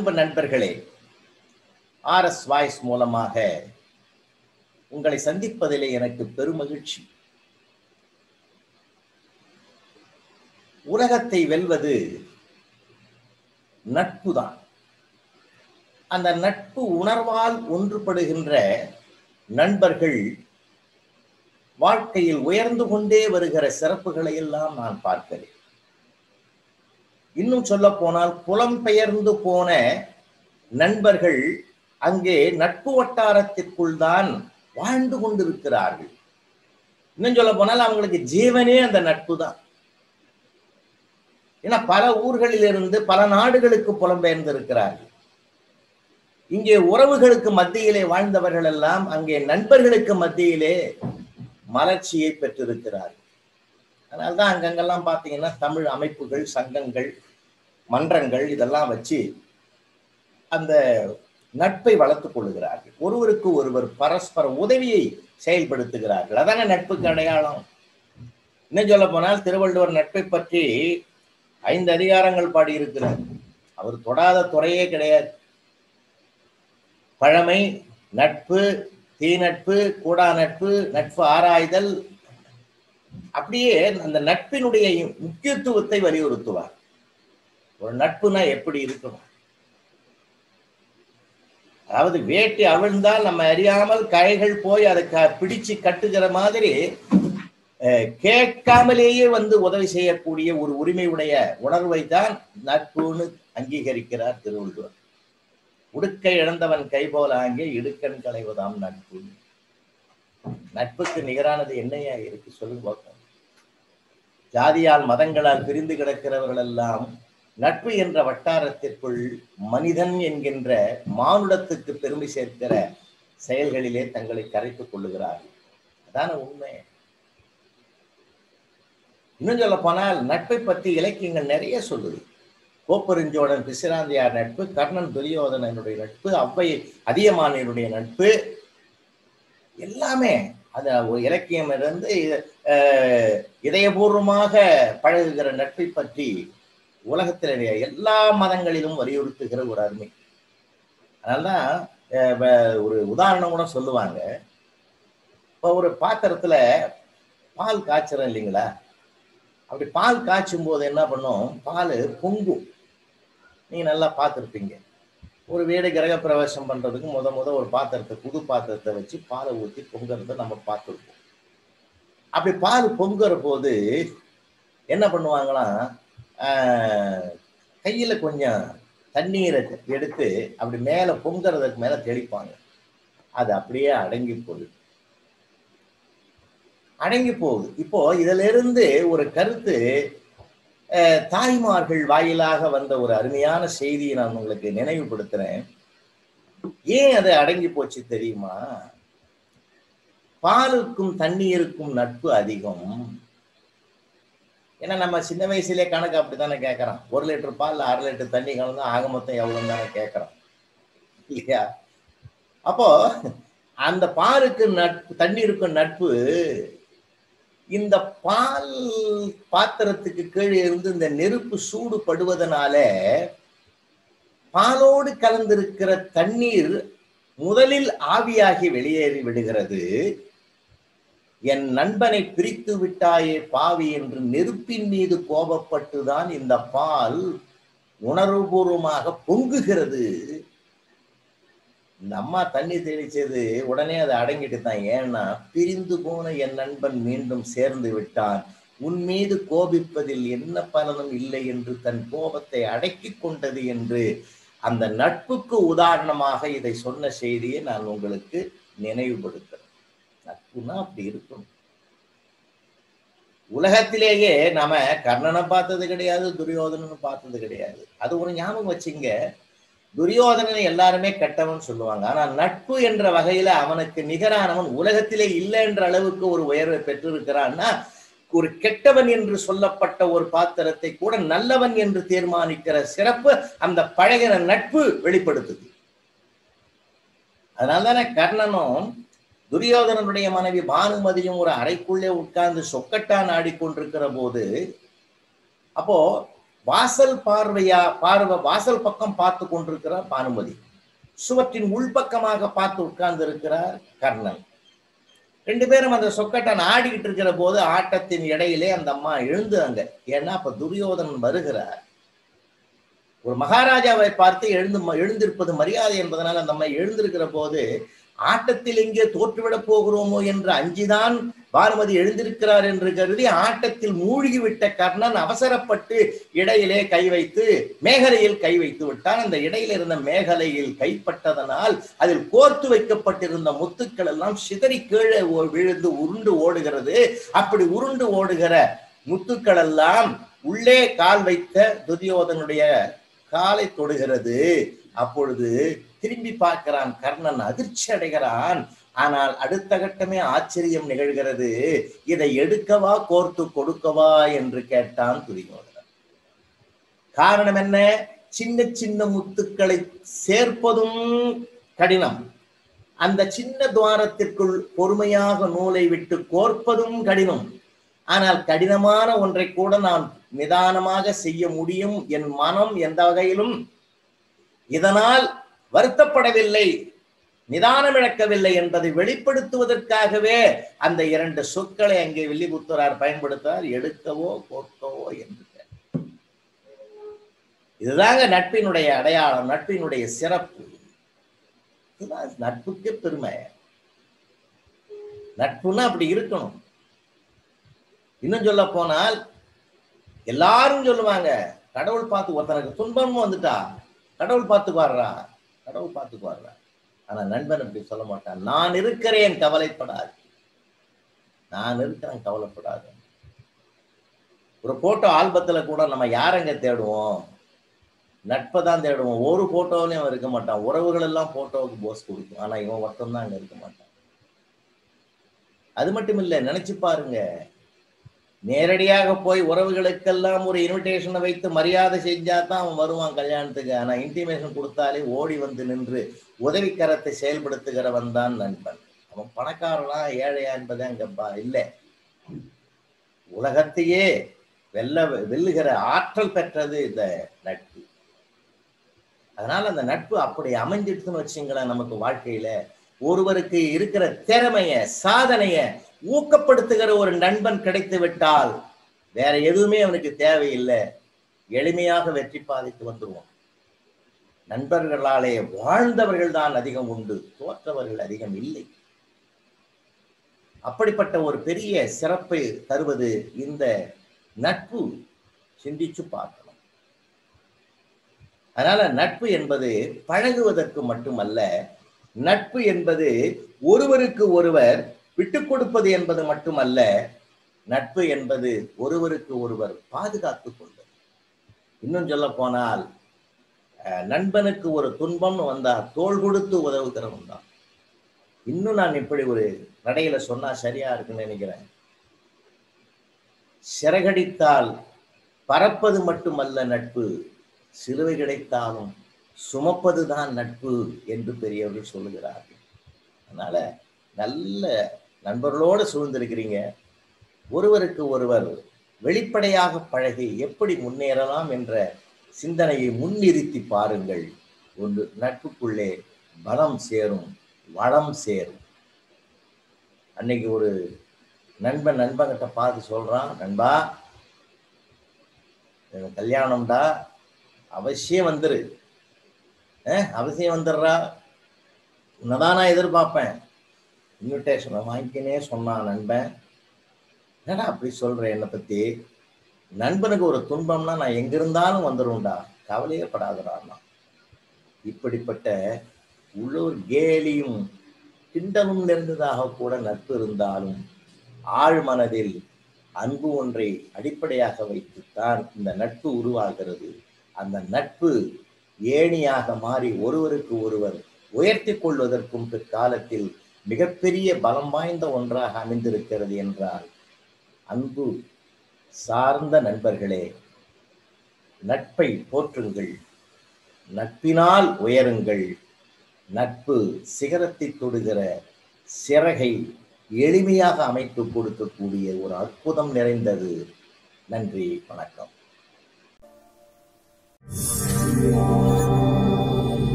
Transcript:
அன்பு நண்பர்களே RS voice மூலமாக உங்களை சந்திப்பதிலே எனக்கு பெருமகிழ்ச்சி உலகத்தை வெல்வது நட்புதான் அந்த நட்பு உணர்வால் ஒன்றுபடுகின்ற நண்பர்கள் வாழ்க்கையில் உயர்ந்து கொண்டே வருகிற சிறப்புகளை எல்லாம் நான் பார்க்கிறேன் இன்னும் சொல்ல போனால் புலம்பெயர்ந்து போன நண்பர்கள் அங்கே நட்பு வட்டாரத்திற்குள் தான் வாழ்ந்து கொண்டிருக்கிறார்கள் இன்னும் சொல்ல போனால் அவங்களுக்கு ஜீவனே அந்த நட்பு தான் ஏன்னா பல ஊர்களிலிருந்து பல நாடுகளுக்கு புலம்பெயர்ந்து இருக்கிறார்கள் இங்கே உறவுகளுக்கு மத்தியிலே வாழ்ந்தவர்கள் எல்லாம் அங்கே நண்பர்களுக்கு மத்தியிலே மலர்ச்சியை பெற்றிருக்கிறார்கள் அதனால்தான் அங்கங்கெல்லாம் பார்த்தீங்கன்னா தமிழ் அமைப்புகள் சங்கங்கள் மன்றங்கள் இதெல்லாம் வச்சு அந்த நட்பை வளர்த்துக் கொள்ளுகிறார்கள் ஒருவருக்கு ஒருவர் பரஸ்பர உதவியை செயல்படுத்துகிறார்கள் அதான நட்புக்கு அடையாளம் இன்னும் சொல்ல போனால் திருவள்ளுவர் நட்பை பற்றி ஐந்து அதிகாரங்கள் பாடியிருக்கிறார் அவர் தொடாத துறையே கிடையாது பழமை நட்பு தீ நட்பு கூடா நட்பு நட்பு ஆராய்தல் அப்படியே அந்த நட்பினுடைய முக்கியத்துவத்தை வலியுறுத்துவார் ஒரு நட்புனா எப்படி இருக்கணும் அதாவது வேட்டி அவிழ்ந்தால் நம்ம அறியாமல் கைகள் போய் அதை க பிடிச்சு கட்டுகிற மாதிரி கேட்காமலேயே வந்து உதவி செய்யக்கூடிய ஒரு உரிமையுடைய உணர்வை தான் நட்புன்னு அங்கீகரிக்கிறார் திருவள்ளுவர் உடுக்கை இழந்தவன் கை போல அங்கே இடுக்கண் களைவதாம் நட்பு நட்புக்கு நிகரானது என்னையா இருக்கு சொல்லுங்க பார்ப்போம் ஜாதியால் மதங்களால் பிரிந்து கிடக்கிறவர்கள் எல்லாம் நட்பு என்ற வட்டாரத்திற்குள் மனிதன் என்கின்ற மானுடத்துக்கு பெருமை சேர்க்கிற செயல்களிலே தங்களை கரைத்துக் கொள்ளுகிறார்கள் அதான உண்மை இன்னும் சொல்ல போனால் நட்பை பற்றி இலக்கியங்கள் நிறைய சொல்லுது கோப்பெருஞ்சோழன் பிசிராந்தியார் நட்பு கர்ணன் துரியோதனனுடைய நட்பு அவ்வை அதியமானியனுடைய நட்பு எல்லாமே அந்த ஒரு இலக்கியம் இருந்து இதயபூர்வமாக பழகுகிற நட்பை பற்றி உலகத்திலே எல்லா மதங்களிலும் வலியுறுத்துகிற ஒரு அருமை அதனால்தான் ஒரு உதாரணம் கூட சொல்லுவாங்க இப்போ ஒரு பாத்திரத்துல பால் காய்ச்சறோம் இல்லைங்களா அப்படி பால் காய்ச்சும் போது என்ன பண்ணும் பால் பொங்கும் நீங்க நல்லா பார்த்துருப்பீங்க ஒரு வீடு கிரக பிரவேசம் பண்றதுக்கு முத முத ஒரு பாத்திரத்தை புது பாத்திரத்தை வச்சு பாலை ஊற்றி பொங்குறத நம்ம பார்த்துருப்போம் அப்படி பால் பொங்குற போது என்ன பண்ணுவாங்களாம் கையில கொஞ்சம் தண்ணீரை எடுத்து அப்படி மேல பொங்குறதுக்கு மேல தெளிப்பாங்க அது அப்படியே அடங்கி போகுது அடங்கி போகுது இப்போ இதுல இருந்து ஒரு கருத்து தாய்மார்கள் வாயிலாக வந்த ஒரு அருமையான செய்தியை நான் உங்களுக்கு நினைவுபடுத்துறேன் ஏன் அது அடங்கி போச்சு தெரியுமா பாலுக்கும் தண்ணீருக்கும் நட்பு அதிகம் ஏன்னா நம்ம சின்ன வயசுலயே கணக்கு அப்படித்தானே கேட்கறோம் ஒரு லிட்டர் பால் அரை லிட்டர் தண்ணி கலந்து ஆக மொத்தம் எவ்வளவு தானே கேட்கறோம் இல்லையா அப்போ அந்த பாலுக்கு நட்பு தண்ணீருக்கும் நட்பு இந்த பால் பாத்திரத்துக்கு கீழே இருந்து இந்த நெருப்பு சூடு படுவதனால பாலோடு கலந்திருக்கிற தண்ணீர் முதலில் ஆவியாகி வெளியேறி விடுகிறது என் நண்பனை பிரித்து விட்டாயே பாவி என்று நெருப்பின் மீது கோபப்பட்டுதான் இந்த பால் உணர்வுபூர்வமாக பொங்குகிறது இந்த அம்மா தண்ணி தெளிச்சது உடனே அதை அடங்கிட்டு தான் ஏன்னா பிரிந்து போன என் நண்பன் மீண்டும் சேர்ந்து விட்டான் உன் மீது கோபிப்பதில் என்ன பலனும் இல்லை என்று தன் கோபத்தை அடக்கி கொண்டது என்று அந்த நட்புக்கு உதாரணமாக இதை சொன்ன செய்தியை நான் உங்களுக்கு நினைவுபடுத்துறேன் நட்புனா அப்படி இருக்கும் உலகத்திலேயே நாம கர்ணனை பார்த்தது கிடையாது துரியோதனன்னு பார்த்தது கிடையாது அது ஒரு ஞாபகம் வச்சுங்க துரியோதனன் எல்லாருமே கெட்டவன் சொல்லுவாங்க ஆனா நட்பு என்ற வகையில அவனுக்கு நிகரானவன் உலகத்திலே இல்லை என்ற அளவுக்கு ஒரு உயர்வை பெற்றிருக்கிறான்னா ஒரு கெட்டவன் என்று சொல்லப்பட்ட ஒரு பாத்திரத்தை கூட நல்லவன் என்று தீர்மானிக்கிற சிறப்பு அந்த பழகின நட்பு வெளிப்படுத்துது அதனால்தானே கர்ணனும் துரியோதனனுடைய மனைவி பானுமதியும் ஒரு அறைக்குள்ளே உட்கார்ந்து சொக்கட்டான் ஆடிக்கொண்டிருக்கிற போது அப்போ வாசல் பார்வையா பார்வை வாசல் பக்கம் பார்த்து கொண்டிருக்கிறார் பானுமதி சுவற்றின் உள்பக்கமாக பார்த்து உட்கார்ந்து இருக்கிறார் கர்ணன் ரெண்டு பேரும் அந்த சொக்கட்டன் ஆடிக்கிட்டு இருக்கிற போது ஆட்டத்தின் இடையிலே அந்த அம்மா எழுந்தாங்க ஏன்னா அப்ப துரியோதனன் வருகிறார் ஒரு மகாராஜாவை பார்த்து எழுந்து எழுந்திருப்பது மரியாதை என்பதனால் அந்த அம்மா எழுந்திருக்கிற போது ஆட்டத்தில் எங்கே தோற்றுவிடப் போகிறோமோ என்று அஞ்சிதான் பானுமதி எழுந்திருக்கிறார் என்று கருதி ஆட்டத்தில் மூழ்கிவிட்ட கர்ணன் அவசரப்பட்டு இடையிலே கை வைத்து மேகலையில் கை வைத்து விட்டான் அந்த இடையில இருந்த மேகலையில் கைப்பட்டதனால் அதில் கோர்த்து வைக்கப்பட்டிருந்த முத்துக்கள் எல்லாம் சிதறி கீழே ஓ- விழுந்து உருண்டு ஓடுகிறது அப்படி உருண்டு ஓடுகிற முத்துக்கள் எல்லாம் உள்ளே கால் வைத்த துரியோதனுடைய காலை தொடுகிறது அப்பொழுது திரும்பி பார்க்கிறான் கர்ணன் அதிர்ச்சி அடைகிறான் ஆனால் அடுத்த கட்டமே ஆச்சரியம் நிகழ்கிறது இதை எடுக்கவா கோர்த்து கொடுக்கவா என்று கேட்டான் துரியோதனன் காரணம் என்ன சின்ன சின்ன முத்துக்களை சேர்ப்பதும் கடினம் அந்த சின்ன துவாரத்திற்குள் பொறுமையாக நூலை விட்டு கோர்ப்பதும் கடினம் ஆனால் கடினமான ஒன்றை கூட நான் நிதானமாக செய்ய முடியும் என் மனம் எந்த வகையிலும் இதனால் வருத்தப்படவில்லை நிதானம் இழக்கவில்லை என்பதை வெளிப்படுத்துவதற்காகவே அந்த இரண்டு சொற்களை அங்கே வில்லிபுத்தரார் பயன்படுத்தார் எடுக்கவோ கோர்க்கவோ என்று இதுதாங்க நட்பினுடைய அடையாளம் நட்பினுடைய சிறப்பு இதுதான் நட்புக்கு பெருமை நட்புன்னா அப்படி இருக்கணும் இன்னும் சொல்ல போனால் எல்லாரும் சொல்லுவாங்க கடவுள் பார்த்து ஒருத்தனுக்கு துன்பமும் வந்துட்டா கடவுள் பார்த்துக்குவாடுறா கடவுள் பார்த்துக்குவாடுறா ஆனா நண்பன் அப்படி சொல்ல மாட்டான் நான் இருக்கிறேன் கவலைப்படாது நான் இருக்கிறேன் கவலைப்படாது ஒரு போட்டோ ஆல்பத்துல கூட நம்ம யாரங்க தேடுவோம் நட்பை தான் தேடுவோம் ஒரு போட்டோவிலையும் அவன் இருக்க மாட்டான் உறவுகள் எல்லாம் போட்டோவுக்கு போஸ் கொடுக்கும் ஆனா இவன் ஒருத்தன் தான் அங்க இருக்க மாட்டான் அது மட்டும் இல்ல நினைச்சு பாருங்க நேரடியாக போய் உறவுகளுக்கெல்லாம் ஒரு இன்விடேஷனை வைத்து மரியாதை செஞ்சா தான் அவன் வருவான் கல்யாணத்துக்கு ஆனா இன்டிமேஷன் கொடுத்தாலே ஓடி வந்து நின்று உதவிக்கரத்தை செயல்படுத்துகிறவன் தான் நண்பன் அவன் பணக்காரனா ஏழையா என்பது அங்க பா- இல்லை உலகத்தையே வெல்ல வெல்லுகிற ஆற்றல் பெற்றது இந்த நட்பு அதனால அந்த நட்பு அப்படி அமைஞ்சிடுச்சுன்னு வச்சுங்களேன் நமக்கு வாழ்க்கையில ஒருவருக்கு இருக்கிற திறமைய சாதனைய ஊக்கப்படுத்துகிற ஒரு நண்பன் கிடைத்து விட்டால் வேற எதுவுமே அவனுக்கு தேவையில்லை எளிமையாக வெற்றி பாதைக்கு வந்துருவான் நண்பர்களாலே வாழ்ந்தவர்கள் தான் அதிகம் உண்டு தோற்றவர்கள் அதிகம் இல்லை அப்படிப்பட்ட ஒரு பெரிய சிறப்பை தருவது இந்த நட்பு சிந்திச்சு பார்க்கணும் அதனால நட்பு என்பது பழகுவதற்கு மட்டுமல்ல நட்பு என்பது ஒருவருக்கு ஒருவர் விட்டுக் கொடுப்பது என்பது மட்டுமல்ல நட்பு என்பது ஒருவருக்கு ஒருவர் பாதுகாத்துக் கொள்வது இன்னும் சொல்ல போனால் அஹ், நண்பனுக்கு ஒரு துன்பம்னு வந்தா தோள் கொடுத்து உதவுகிறவன் தான் இன்னும் நான் இப்படி ஒரு நடையில சொன்னா சரியா இருக்குன்னு நினைக்கிறேன் சிறகடித்தால் பறப்பது மட்டுமல்ல நட்பு சிலுவை கிடைத்தாலும் சுமப்பதுதான் நட்பு என்று பெரியவர்கள் சொல்லுகிறார்கள் அதனால நல்ல நண்பர்களோடு சூழ்ந்திருக்கிறீங்க ஒருவருக்கு ஒருவர் வெளிப்படையாக பழகி எப்படி முன்னேறலாம் என்ற சிந்தனையை முன்னிறுத்தி பாருங்கள் ஒன்று நட்புக்குள்ளே பலம் சேரும் வளம் சேரும் அன்னைக்கு ஒரு நண்பன் நண்பன்கிட்ட பார்த்து சொல்றான் நண்பா எனக்கு கல்யாணம்டா அவசியம் வந்துரு அஹ், அவசியம் வந்துடுறா உன்னதான் நான் எதிர்பார்ப்பேன் இன்விடேஷனை வாங்கிக்கினே சொன்னான் நண்பன் என்னடா அப்படி சொல்ற என்னை பத்தி நண்பனுக்கு ஒரு துன்பம்னா நான் எங்க இருந்தாலும் வந்துரும்டா கவலையே படாதடான்னா இப்படிப்பட்ட உள்ளூர் கேலியும் கிண்டலும் நிறைந்ததாக கூட நட்பு இருந்தாலும் ஆழ் மனதில் அன்பு ஒன்றை அடிப்படையாக வைத்துத்தான் இந்த நட்பு உருவாகிறது அந்த நட்பு ஏணியாக மாறி ஒருவருக்கு ஒருவர் உயர்த்தி கொள்வதற்கும் பிற்காலத்தில் மிகப்பெரிய பலம் வாய்ந்த ஒன்றாக அமைந்திருக்கிறது என்றால் அன்பு சார்ந்த நண்பர்களே நட்பை போற்றுங்கள் நட்பினால் உயருங்கள் நட்பு சிகரத்தை தொடுகிற சிறகை எளிமையாக அமைத்து கொடுக்கக்கூடிய ஒரு அற்புதம் நிறைந்தது நன்றி வணக்கம்